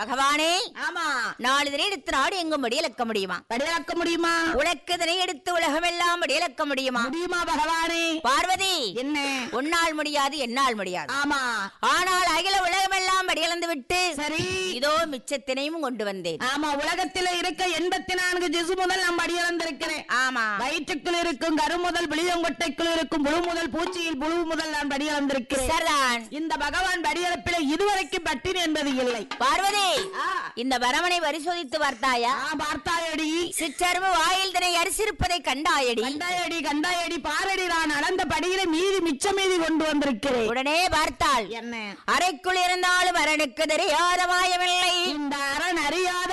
பகவானே ஆமா நாளிதனை எடுத்து நாடு எங்கும் படியலக்க முடியுமா படியாக்க முடியுமா உலக்குதனை எடுத்து உலகமெல்லாம் படியலக்க முடியுமா முடியுமா பகவானே பார்வதி என்ன உன்னால் முடியாது என்னால் முடியாது ஆமா ஆனால் அகில உலகமெல்லாம் படியலந்து விட்டு சரி இதோ மிச்சத்தினையும் கொண்டு வந்தேன் ஆமா உலகத்தில இருக்க எண்பத்தி நான்கு ஜிசு முதல் நம்ம படியிழந்திருக்கிறேன் ஆமா வயிற்றுக்குள் இருக்கும் கரு முதல் விளியங்கொட்டைக்குள் இருக்கும் புழு முதல் பூச்சியில் புழு முதல் நான் படியிழந்திருக்கிறேன் சரிதான் இந்த பகவான் படியிழப்பில இதுவரைக்கும் பட்டினி என்பது இல்லை பார்வதி ஆ, இந்த பரமனை பரிசோதித்து பார்த்தாயா ஆ, பார்த்தாயடி சிற்றரும்பு வாயில் தினை அரிசிருப்பதை கண்டாயடி கண்டாயடி கண்டாயடி பாரடி நான் அளந்த படியில மீதி மிச்ச மீதி கொண்டு வந்திருக்கிறேன் உடனே பார்த்தாள் என்ன அறைக்குள் இருந்தாலும் அரணுக்கு தெரியாத மாயமில்லை இந்த அரண் அறியாத